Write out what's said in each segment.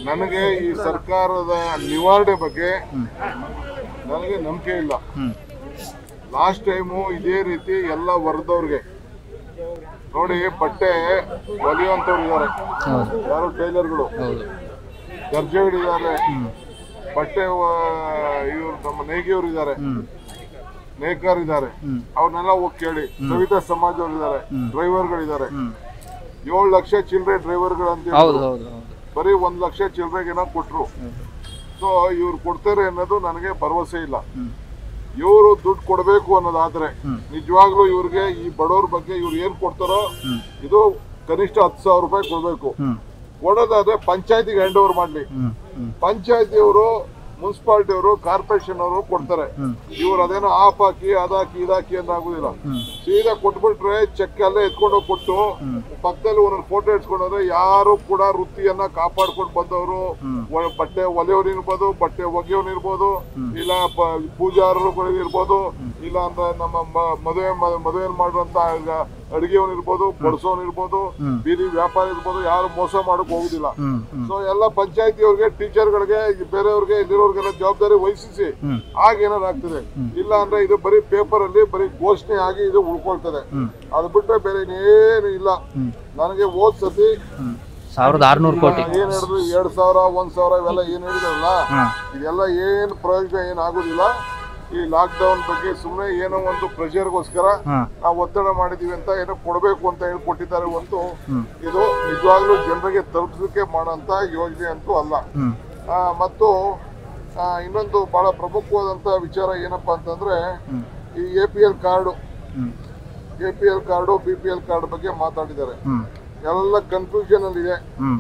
ನನಗೆ ಈ ಸರ್ಕಾರದ ನಿವಾರಣೆ ಬಗ್ಗೆ ನನಗೆ ನಂಬಿಕೆ ಇಲ್ಲ ಹ್ಮ್ ಲಾಸ್ಟ್ ಟೈಮು ಇದೇ ರೀತಿ ಎಲ್ಲ ವರ್ಗದವ್ರಿಗೆ ನೋಡಿ ಬಟ್ಟೆ ಹೊಲಿಯುವಂಥವ್ರು ಇದ್ದಾರೆ ಹೌದು ಯಾರು ಟೈಲರ್ಗಳು ಹೌದು ದರ್ಜೆಗಳಿದ್ದಾರೆ ಬಟ್ಟೆ ಇವ್ರು ನಮ್ಮ ನೇಗಿಯವರು ಇದ್ದಾರೆ ಹ್ಮ್ ನೇಕಾರ್ ಇದ್ದಾರೆ ಹ್ಮ್. ಅವ್ರನ್ನೆಲ್ಲ ಹೋಗಿ ಕೇಳಿ ಸವಿತಾ ಸಮಾಜ್ ಅವ್ರು ಇದ್ದಾರೆ ಡ್ರೈವರ್ಗಳಿದ್ದಾರೆ ಹ್ಮ್ ಏಳು ಲಕ್ಷ ಚಿಲ್ಲರೆ ಡ್ರೈವರ್ಗಳು ಅಂತ ಹೌದು ಹೇಳಿದ್ರು. ಹೌದು ಹೌದು ಬರೀ ಒಂದ್ ಲಕ್ಷ ಚಿಲ್ಲರೆಗೇನೋ ಕೊಟ್ರು ಸೊ ಇವ್ರು ಕೊಡ್ತಾರೆ ಅನ್ನೋದು ನನಗೆ ಭರವಸೆ ಇಲ್ಲ ಹ್ಮ್ ಇವರು ದುಡ್ಡು ಕೊಡಬೇಕು ಅನ್ನೋದಾದ್ರೆ ಹ್ಮ್. ನಿಜವಾಗ್ಲೂ ಇವ್ರಿಗೆ ಈ ಬಡವ್ರ ಬಗ್ಗೆ ಇವ್ರು ಏನ್ ಕೊಡ್ತಾರೋ ಹ್ಮ್. ಇದು ಕನಿಷ್ಠ ಹತ್ತು ಸಾವಿರ ರೂಪಾಯಿ ಕೊಡ್ಬೇಕು ಹ್ಮ್ ಕೊಡೋದಾದ್ರೆ ಪಂಚಾಯತಿಗೆ ಹ್ಯಾಂಡ್ ಓವರ್ ಮಾಡ್ಲಿ ಹ್ಮ್ ಹ್ಮ್ ಪಂಚಾಯತಿಯವರು ಮುನ್ಸಿಪಾಲಿಟಿ ಅವರು ಕಾರ್ಪೊರೇಷನ್ ಅವರು ಕೊಡ್ತಾರೆ ಹ್ಮ್. ಇವ್ರು ಅದೇನೋ ಆಪ್ ಹಾಕಿ ಅದಾಕಿ ಇದಾಕಿ ಅಂತ ಆಗುದಿಲ್ಲ ಹ್ಮ್. ಸೀದಾ ಕೊಟ್ಬಿಟ್ರೆ ಚೆಕ್ ಅಲ್ಲೇ ಎತ್ಕೊಂಡು ಹೋಗಿ ಕೊಟ್ಟು ಹ್ಮ್. ಪಕ್ಕದಲ್ಲಿ ಒಂದೊಂದು ಫೋಟೋ ಇಟ್ಕೊಂಡ್ರೆ ಯಾರು ಕೂಡ ವೃತ್ತಿಯನ್ನ ಕಾಪಾಡ್ಕೊಂಡು ಬಂದವರು ಹ್ಮ್. ಒ- ಬಟ್ಟೆ ಒಲೆಯವ್ರು ಇರ್ಬೋದು ಬಟ್ಟೆ ಒಗೆಯವ್ರು ಇರ್ಬೋದು ಇಲ್ಲ ಪ- ಪೂಜಾರರು ಇರ್ಬೋದು ಇಲ್ಲ ಅಂದ್ರೆ ನಮ್ಮ ಮ- ಮದುವೆ ಮ- ಮದುವೆ ಮಾಡುವಂತ ಈಗ ಅಡಿಗೆವನ್ ಇರ್ಬೋದು ಬಡಿಸೋನ್ ಇರ್ಬೋದು ಹ್ಮ್. ಬೀದಿ ವ್ಯಾಪಾರ ಇರ್ಬೋದು ಯಾರು ಮೋಸ ಮಾಡಕ್ ಹೋಗುದಿಲ್ಲ ಹ್ಮ್ ಹ್ಮ್ ಸೊ ಎಲ್ಲ ಪಂಚಾಯತಿಯವ್ರಿಗೆ ಟೀಚರ್ಗಳಿಗೆ ಬೇರೆಯವ್ರಿಗೆ ಇಲ್ಲಿರೋರ್ಗೆಲ್ಲ ಜವಾಬ್ದಾರಿ ವಹಿಸಿ ಹ್ಮ್. ಆಗ ಏನಾರು ಆಗ್ತದೆ ಇಲ್ಲ ಅಂದ್ರೆ ಇದು ಬರೀ ಪೇಪರ್ ಅಲ್ಲಿ ಬರೀ ಘೋಷಣೆ ಆಗಿ ಇದು ಉಳ್ಕೊಳ್ತದೆ ಹ್ಮ್. ಅದು ಬಿಟ್ರೆ ಬೇರೆ ಇನ್ನೇನು ಇಲ್ಲ ಹ್ಮ್. ನನಗೆ ಹೋದ್ ಸತಿ ಹ್ಮ್ ಸಾವಿರದ ಆರ್ನೂರು ಕೋಟಿ ಏನ್ ಹೇಳಿದ್ರು ಎರಡ್ ಸಾವಿರ ಒಂದ್ ಸಾವಿರ ಇವೆಲ್ಲ ಏನ್ ಹೇಳಿದ್ರಲ್ಲ ಹ್ಮ್ ಇದೆಲ್ಲ ಏನ್ ಪ್ರಯೋಜನ ಏನ್ ಆಗುದಿಲ್ಲ ಈ ಲಾಕ್ ಡೌನ್ ಬಗ್ಗೆ ಸುಮ್ಮನೆ ಏನೋ ಒಂದು ಪ್ರೆಷರ್ಗೋಸ್ಕರ ಹ್ಮ್ ನಾವು ಒತ್ತಡ ಮಾಡಿದೀವಿ ಅಂತ ಏನೋ ಕೊಡಬೇಕು ಅಂತ ಹೇಳಿ ಕೊಟ್ಟಿದ್ದಾರೆ ಹೊರತು ಹ್ಮ್. ಇದು ನಿಜವಾಗ್ಲೂ ಜನರಿಗೆ ತಲುಪಿಸಲಿಕ್ಕೆ ಮಾಡೋಂಥ ಯೋಜನೆ ಅಂತೂ ಅಲ್ಲ ಹ್ಮ್ ಆ, ಮತ್ತು ಆ, ಇನ್ನೊಂದು ಬಹಳ ಪ್ರಮುಖವಾದಂಥ ವಿಚಾರ ಏನಪ್ಪಾ ಅಂತಂದ್ರೆ ಹ್ಮ್. ಈ ಎ ಪಿ ಎಲ್ ಕಾರ್ಡು ಹ್ಮ್ A P L card B P L card ಬಗ್ಗೆ ಮಾತಾಡಿದ್ದಾರೆ ಹ್ಮ್ ಎಲ್ಲ ಕನ್ಫ್ಯೂಷನ್ ಅಲ್ಲಿ ಇದೆ ಹ್ಮ್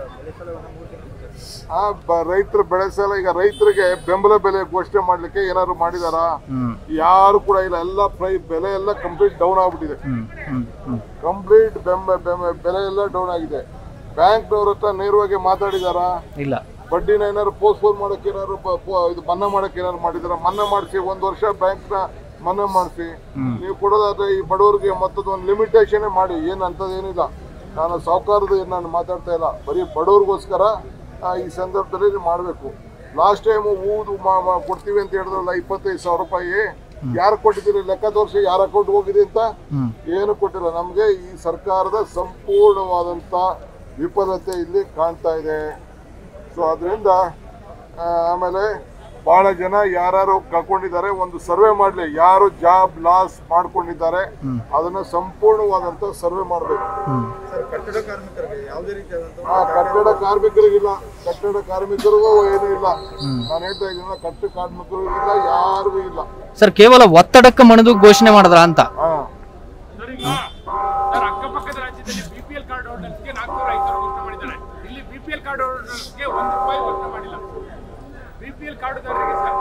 ಆ ರೈತರ ಬೆಳೆ ಸಾಲ ಈಗ ರೈತರಿಗೆ ಬೆಂಬಲ ಬೆಲೆ ಘೋಷಣೆ ಮಾಡ್ಲಿಕ್ಕೆ ಏನಾದ್ರು ಮಾಡಿದಾರಾ ಹ್ಮ್ ಯಾರು ಕೂಡ ಇಲ್ಲ ಎಲ್ಲ ಪ್ರೈ ಬೆಲೆ ಎಲ್ಲ ಕಂಪ್ಲೀಟ್ ಡೌನ್ ಆಗ್ಬಿಟ್ಟಿದೆ ಹ್ಮ್ ಹ್ಮ್ ಹ್ಮ್ ಕಂಪ್ಲೀಟ್ ಬೆಂಬ ಬೆಂಬ- ಬೆಲೆ ಎಲ್ಲ ಡೌನ್ ಆಗಿದೆ ಬ್ಯಾಂಕ್ನವ್ರ ಹತ್ರ ನೇರವಾಗಿ ಮಾತಾಡಿದಾರಾ ಇಲ್ಲ ಬಡ್ಡಿನ ಏನಾದ್ರು ಪೋಸ್ಟ್ಪೋನ್ ಮಾಡಕ್ಕೆ ಏನಾದ್ರು ಪ- ಪ- ಇದು ಮನ್ನಾ ಮಾಡಕ್ಕೆ ಏನಾದ್ರು ಮಾಡಿದಾರ ಮನ್ನಾ ಮಾಡಿಸಿ ಒಂದ್ ವರ್ಷ ಬ್ಯಾಂಕ್ನ ಮನ್ನಾ ಮಾಡಿಸಿ ಹ್ಮ್. ನೀವು ಕೊಡೋದಾದ್ರೆ ಈ ಬಡವರಿಗೆ ಮತ್ತೊಂದು ಒಂದು ಲಿಮಿಟೇಷನ್ ಮಾಡಿ ಏನ್ ಅಂತದೇನಿಲ್ಲ ನಾನು ಸಾವುಕಾರದ ಏನ್ ನಾನು ಮಾತಾಡ್ತಾ ಇಲ್ಲ ಬರೀ ಬಡವ್ರಿಗೋಸ್ಕರ ಆ, ಈ ಸಂದರ್ಭದಲ್ಲಿ ನೀವು ಮಾಡಬೇಕು ಲಾಸ್ಟ್ ಟೈಮ್ ಊದು ಮಾ- ಮಾ- ಕೊಡ್ತೀವಿ ಅಂತ ಹೇಳಿದ್ರಲ್ಲ ಇಪ್ಪತ್ತೈದು ಸಾವಿರ ರೂಪಾಯಿ ಯಾರು ಕೊಟ್ಟಿದ್ದೀರಿ ಲೆಕ್ಕ ತೋರಿಸಿ ಯಾರ ಅಕೌಂಟ್ ಹೋಗಿದೆ ಅಂತ ಹ್ಮ್ ಏನು ಕೊಟ್ಟಿಲ್ಲ ನಮಗೆ ಈ ಸರ್ಕಾರದ ಸಂಪೂರ್ಣವಾದಂಥ ವಿಫಲತೆ ಇಲ್ಲಿ ಕಾಣ್ತಾ ಇದೆ ಸೊ ಅದರಿಂದ ಆಮೇಲೆ ಬಹಳ ಜನ ಯಾರು ಕಳ್ಕೊಂಡಿದ್ದಾರೆ ಒಂದು ಸರ್ವೆ ಮಾಡಲಿ ಯಾರು ಜಾಬ್ ಲಾಸ್ ಮಾಡ್ಕೊಂಡಿದ್ದಾರೆ ಹ್ಮ್. ಅದನ್ನ ಸಂಪೂರ್ಣವಾದಂತ ಸರ್ವೆ ಮಾಡಬೇಕು ಹ್ಮ್ ಕಟ್ಟಡ ಕಾರ್ಮಿಕರಿಗೆ ಯಾವುದೇ ರೀತಿಯಾದಂತಹ ಆ ಕಟ್ಟಡ ಕಾರ್ಮಿಕರಿಗಿಲ್ಲ ಕಟ್ಟಡ ಕಾರ್ಮಿಕರಿಗೂ ಏನೂ ಇಲ್ಲ ನಾನು ಹೇಳ್ತಾ ಇದ್ದೀನಿ ಕಟ್ಟಡ ಕಾರ್ಮಿಕರಿಗೂ ಇಲ್ಲ ಯಾರಿಗೂ ಇಲ್ಲ ಸರ್ ಕೇವಲ ಒತ್ತಡಕ್ಕೆ ಮಣಿದು ಘೋಷಣೆ ಮಾಡಿದ್ರ ಅಂತ ಹಾ ಸರ್ ಈಗ ಸರ್ ಅಕ್ಕಪಕ್ಕದ ರಾಜ್ಯದಲ್ಲಿ ಬಿಪಿಎಲ್ ಕಾರ್ಡ್ ಹೋಲ್ಡರ್ಸ್ಗೆ ನಾಲ್ಕುನೂರ ಐದು ಸಾವಿರ ಘೋಷಣೆ ಮಾಡಿದ್ದಾರೆ ಇಲ್ಲಿ ಬಿಪಿಎಲ್ ಕಾರ್ಡ್ ಹೋಲ್ಡರ್ಸ್ಗೆ ಒಂದು ರೂಪಾಯಿ ಘೋಷಣೆ ಮಾಡಿಲ್ಲ ಬಿಪಿಎಲ್ ಕಾರ್ಡುದಾರರಿಗೆ ಸರ್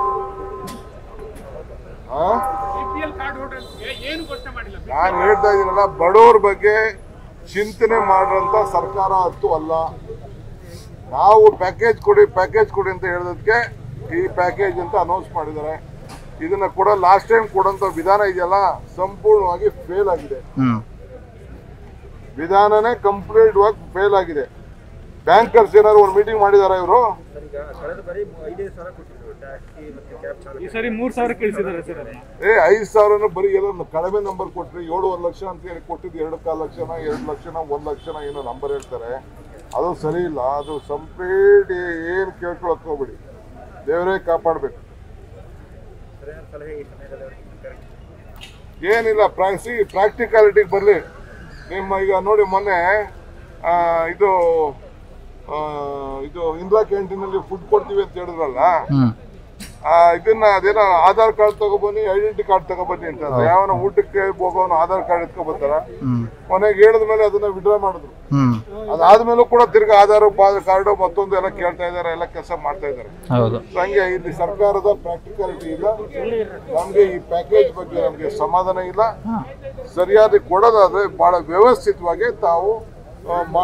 ಹಾ ಬಿಪಿಎಲ್ ಕಾರ್ಡ್ ಹೋಲ್ಡರ್ಸ್ಗೆ ಏನು ಘೋಷಣೆ ಮಾಡಿಲ್ಲ ನಾನು ಹೇಳ್ತಾ ಇದ್ದೀನಲ್ಲ ಬಡವ್ರ ಬಗ್ಗೆ ಚಿಂತನೆ ಮಾಡುವಂತ ಸರ್ಕಾರ ಅಂತೂ ಅಲ್ಲ ನಾವು ಪ್ಯಾಕೇಜ್ ಕೊಡಿ ಪ್ಯಾಕೇಜ್ ಕೊಡಿ ಅಂತ ಹೇಳೋದಕ್ಕೆ ಈ ಪ್ಯಾಕೇಜ್ ಅಂತ ಅನೌನ್ಸ್ ಮಾಡಿದ್ದಾರೆ ಇದನ್ನ ಕೂಡ ಲಾಸ್ಟ್ ಟೈಮ್ ಕೊಡೋಂಥ ವಿಧಾನ ಇದೆಯಲ್ಲ ಸಂಪೂರ್ಣವಾಗಿ ಫೇಲ್ ಆಗಿದೆ ಹ್ಮ್ ವಿಧಾನನೇ ಕಂಪ್ಲೀಟ್ ಆಗಿ ಫೇಲ್ ಆಗಿದೆ ಬ್ಯಾಂಕರ್ಸ್ ಏನಾದ್ರು ಒಂದು ಮೀಟಿಂಗ್ ಮಾಡಿದಾರ ಇವರು ಸರ್ ಈಗ ಕಳೆದ ಬಾರಿ ಐದೈದು ಸಾವಿರ ಕೊಟ್ಟಿದ್ರು ಟ್ಯಾಕ್ಸಿ ಮತ್ತೆ ಕ್ಯಾಬ್ ಚಾಲಕ ಈ ಸರಿ ಮೂರ್ ಸಾವಿರ ಕಳಿಸಿದ್ದಾರೆ ಸರ್ ಏ ಐದು ಸಾವಿರನ ಬರೀ ಎಲ್ಲ ಕಡಿಮೆ ನಂಬರ್ ಕೊಟ್ರಿ ಏಳುವರೆ ಲಕ್ಷ ಅಂತ ಹೇಳಿ ಕೊಟ್ಟಿದ್ದು ಎರಡು ಕಾಲು ಲಕ್ಷನ ಎರಡು ಲಕ್ಷನ ಒಂದು ಲಕ್ಷನ ಏನೋ ನಂಬರ್ ಹೇಳ್ತಾರೆ ಅದು ಸರಿ ಇಲ್ಲ ಅದು ಕಂಪ್ಲೀಟ್ ಏನು ಕೇಳ್ಕೊಳಕ್ ಹೋಗ್ಬಿಡಿ ದೇವರೇ ಕಾಪಾಡಬೇಕು ಸರಿಯಾದ ಸಲಹೆ ಈ ಸಮಯದಲ್ಲಿ ಅವರಿಗೆ ಸರ್ಕಾರಕ್ಕೆ ಏನಿಲ್ಲ ಪ್ರಾಕ್ಸಿ ಪ್ರಾಕ್ಟಿಕಾಲಿಟಿಗೆ ಬರಲಿ ನಿಮ್ಮ ಈಗ ನೋಡಿ ಮೊನ್ನೆ ಆ, ಇದು ಆ, ಇದು ಇಂದಿರಾ ಕ್ಯಾಂಟೀನಲ್ಲಿ ಫುಡ್ ಕೊಡ್ತೀವಿ ಅಂತ ಹೇಳಿದ್ರಲ್ಲ ಹ್ಮ್ ಆ, ಇದನ್ನ ಅದೇನೋ ಆಧಾರ್ ಕಾರ್ಡ್ ತಗೊಬನ್ನಿ ಐಡೆಂಟಿ ಕಾರ್ಡ್ ತಗೊಬನ್ನಿ ಅಂತ ಯಾವನ ಊಟಕ್ಕೆ ಹೋಗೋನು ಆಧಾರ್ ಕಾರ್ಡ್ ಎತ್ಕೊಬರ್ತಾರ ಹ್ಮ್ ಕೊನೆಗೆ ಹೇಳಿದ ಮೇಲೆ ಅದನ್ನ ವಿಡ್ರಾ ಮಾಡಿದ್ರು ಹ್ಮ್ ಅದಾದ್ಮೇಲೂ ಕೂಡ ತಿರ್ಗಾ ಆಧಾರ್ ಕಾರ್ಡ್ ಮತ್ತೊಂದು ಎಲ್ಲ ಕೇಳ್ತಾ ಇದಾರೆ ಎಲ್ಲ ಕೆಲಸ ಮಾಡ್ತಾ ಇದಾರೆ ಹೌದು ಸೊ ಹಂಗೆ ಇಲ್ಲಿ ಸರ್ಕಾರದ ಪ್ರಾಕ್ಟಿಕಾಲಿಟಿ ಇಲ್ಲ ನಮ್ಗೆ ಈ ಪ್ಯಾಕೇಜ್ ಬಗ್ಗೆ ನಮ್ಗೆ ಸಮಾಧಾನ ಇಲ್ಲ ಸರಿಯಾದ ಕೊಡೋದಾದ್ರೆ ಬಹಳ ವ್ಯವಸ್ಥಿತವಾಗಿ ತಾವು ಆ, ಮಾಡ್ಬೇಕು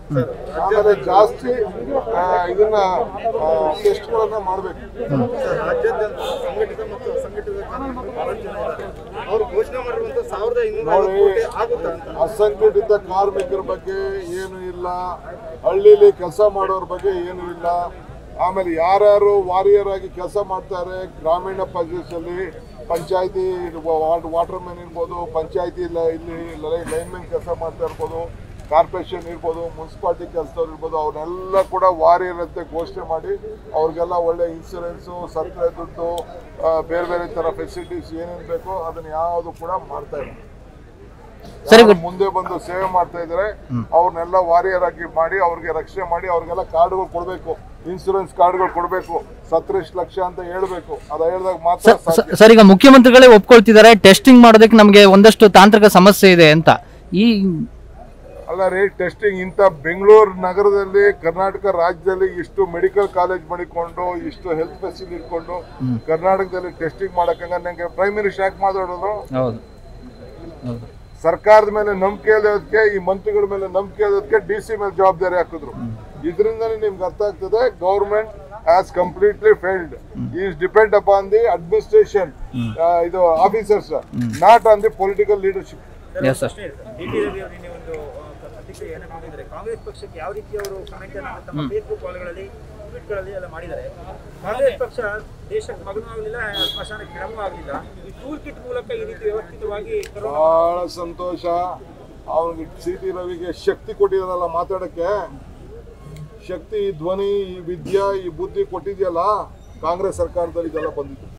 ಆಮೇಲೆ ಜಾಸ್ತಿ ಆ, ಇದನ್ನ ಟೆಸ್ಟ್ಗಳನ್ನ ಮಾಡಬೇಕು ರಾಜ್ಯಾದ್ಯಂತ ಸಂಘಟಿತ ಮತ್ತು ಅಸಂಘಟಿತ ಕಾರ್ಮಿಕರು ಬಹಳಷ್ಟು ಜನ ಇದ್ದಾರೆ ಅವರು ಘೋಷಣೆ ಮಾಡಿರುವಂತ ಸಾವಿರದ ಇನ್ನೂರ ನೋಡಿ ಕೋಟಿ ಆಗುತ್ತಾ ಅಂತ ಅಸಂಘಟಿತ ಕಾರ್ಮಿಕರ ಬಗ್ಗೆ ಏನು ಇಲ್ಲ ಹಳ್ಳಿಲಿ ಕೆಲಸ ಮಾಡೋರ ಬಗ್ಗೆ ಏನು ಇಲ್ಲ ಆಮೇಲೆ ಯಾರ್ಯಾರು ವಾರಿಯರ್ ಆಗಿ ಕೆಲಸ ಮಾಡ್ತಾರೆ ಗ್ರಾಮೀಣ ಪ್ರದೇಶದಲ್ಲಿ ಪಂಚಾಯತಿ ವಾಟರ್ ಮ್ಯಾನ್ ಇರ್ಬೋದು ಪಂಚಾಯತಿ ಇಲ್ಲಿ ಲೈನ್ಮೆನ್ ಕೆಲಸ ಮಾಡ್ತಾ ಇರ್ಬೋದು ಕಾರ್ಪೊರೇಷನ್ ಇರ್ಬೋದು ಮುನ್ಸಿಪಾಲ್ಟಿ ಕೆಲಸದವ್ರು ಇರ್ಬೋದು ಅವ್ರನ್ನೆಲ್ಲ ಕೂಡ ವಾರಿಯರ್ ಅಂತ ಘೋಷಣೆ ಮಾಡಿ ಅವ್ರಿಗೆಲ್ಲ ಒಳ್ಳೆ ಇನ್ಸೂರೆನ್ಸು ಸಕ್ಕರೆ ದುಡ್ಡು ಆ, ಬೇರೆ ಬೇರೆ ಥರ ಫೆಸಿಲಿಟೀಸ್ ಏನೇನು ಬೇಕೋ ಅದನ್ನ ಯಾವುದು ಕೂಡ ಮಾಡ್ತಾ ಇಲ್ಲ ಸರಿ, ಯಾರು ಮುಂದೆ ಬಂದು ಸೇವೆ ಮಾಡ್ತಾ ಇದ್ದಾರೆ ಅವ್ರನ್ನೆಲ್ಲ ವಾರಿಯರ್ ಆಗಿ ಮಾಡಿ ಅವ್ರಿಗೆ ರಕ್ಷಣೆ ಮಾಡಿ ಅವ್ರಿಗೆಲ್ಲ ಕಾರ್ಡ್ಗಳು ಕೊಡಬೇಕು ಇನ್ಸೂರೆನ್ಸ್ ಕಾರ್ಡ್ಗಳು ಕೊಡಬೇಕು ಸತ್ರಿಷ್ಟು ಲಕ್ಷ ಅಂತ ಹೇಳ್ಬೇಕು ಅದ ಹೇಳಿದಾಗ ಮಾತ್ರ ಸರ್ ಸಾಧ್ಯ ಸ- ಸರ್ ಈಗ ಮುಖ್ಯಮಂತ್ರಿಗಳೇ ಒಪ್ಕೊಳ್ತಿದ್ದಾರೆ ಟೆಸ್ಟಿಂಗ್ ಮಾಡೋದಕ್ಕೆ ನಮಗೆ ಒಂದಷ್ಟು ತಾಂತ್ರಿಕ ಸಮಸ್ಯೆ ಇದೆ ಅಂತ ಈ ಅಲ್ಲ ರೀ ಟೆಸ್ಟಿಂಗ್ ಇಂಥ ಬೆಂಗಳೂರು ನಗರದಲ್ಲಿ ಕರ್ನಾಟಕ ರಾಜ್ಯದಲ್ಲಿ ಇಷ್ಟು ಮೆಡಿಕಲ್ ಕಾಲೇಜ್ ಮಾಡಿಕೊಂಡು ಇಷ್ಟು ಹೆಲ್ತ್ ಫೆಸಿಲಿಟಿ ಇಟ್ಕೊಂಡು ಕರ್ನಾಟಕದಲ್ಲಿ ಟೆಸ್ಟಿಂಗ್ ಮಾಡಕ್ಕಂಗ ನಂಗೆ ಪ್ರೈಮ್ ಮಿನಿಸ್ಟರ್ ಯಾಕೆ ಮಾತಾಡೋದು ಹೌದು ಹೌದು ಸರ್ಕಾರದ ಮೇಲೆ ನಂಬಿಕೆ ಇಲ್ಲದಕ್ಕೆ ಈ ಮಂತ್ರಿಗಳ ಮೇಲೆ ನಂಬಿಕೆ ಇಲ್ಲದಕ್ಕೆ ಡಿ ಸಿ ಮೇಲೆ ಜವಾಬ್ದಾರಿ ಹಾಕಿದ್ರು ಇದರಿಂದನೇ ನಿಮ್ಗೆ ಅರ್ಥ ಆಗ್ತದೆ government has completely failed is depend upon the administration ಇದು officers not on the political leadership yes sir D T Ravi ಅವರು ನಿನ್ನೆ ಒಂದು ಆ, ಪ್ರತಿಕ್ರಿಯೆಯನ್ನು ಕೊಟ್ಟಿದ್ದಾರೆ ಕಾಂಗ್ರೆಸ್ ಪಕ್ಷಕ್ಕೆ ಯಾವ ರೀತಿ ಅವರು ಕಮೆಂಟ್ ಅನ್ನು ತಮ್ಮ ಫೇಸ್ಬುಕ್ ವಾಲ್ಗಳಲ್ಲಿ ಟ್ವೀಟ್ಗಳಲ್ಲಿ ಎಲ್ಲ ಮಾಡಿದ್ದಾರೆ ಕಾಂಗ್ರೆಸ್ ಪಕ್ಷ ದೇಶಕ್ಕೆ ಮಗನೂ ಆಗಲಿಲ್ಲ ಸ್ಮಶಾನಕ್ಕೆ ಗಿಡಮೂ ಆಗಲಿಲ್ಲ ಈ ಟೂಲ್ ಕಿಟ್ ಮೂಲಕ ಈ ರೀತಿ ವ್ಯವಸ್ಥಿತವಾಗಿ ಕರೋನಾ ಬಹಳ ಸಂತೋಷ ಅವ್ನಿಗೆ ಸಿ ಟಿ ರವಿಗೆ ಶಕ್ತಿ ಕೊಟ್ಟಿದಾರಲ್ಲ ಮಾತಾಡಕ್ಕೆ ಶಕ್ತಿ ಈ ಧ್ವನಿ ಈ ವಿದ್ಯಾ ಈ ಬುದ್ಧಿ ಕೊಟ್ಟಿದ್ಯಲ್ಲ ಕಾಂಗ್ರೆಸ್ ಸರ್ಕಾರದಲ್ಲಿ ಇದೆಲ್ಲ ಬಂದಿತ್ತು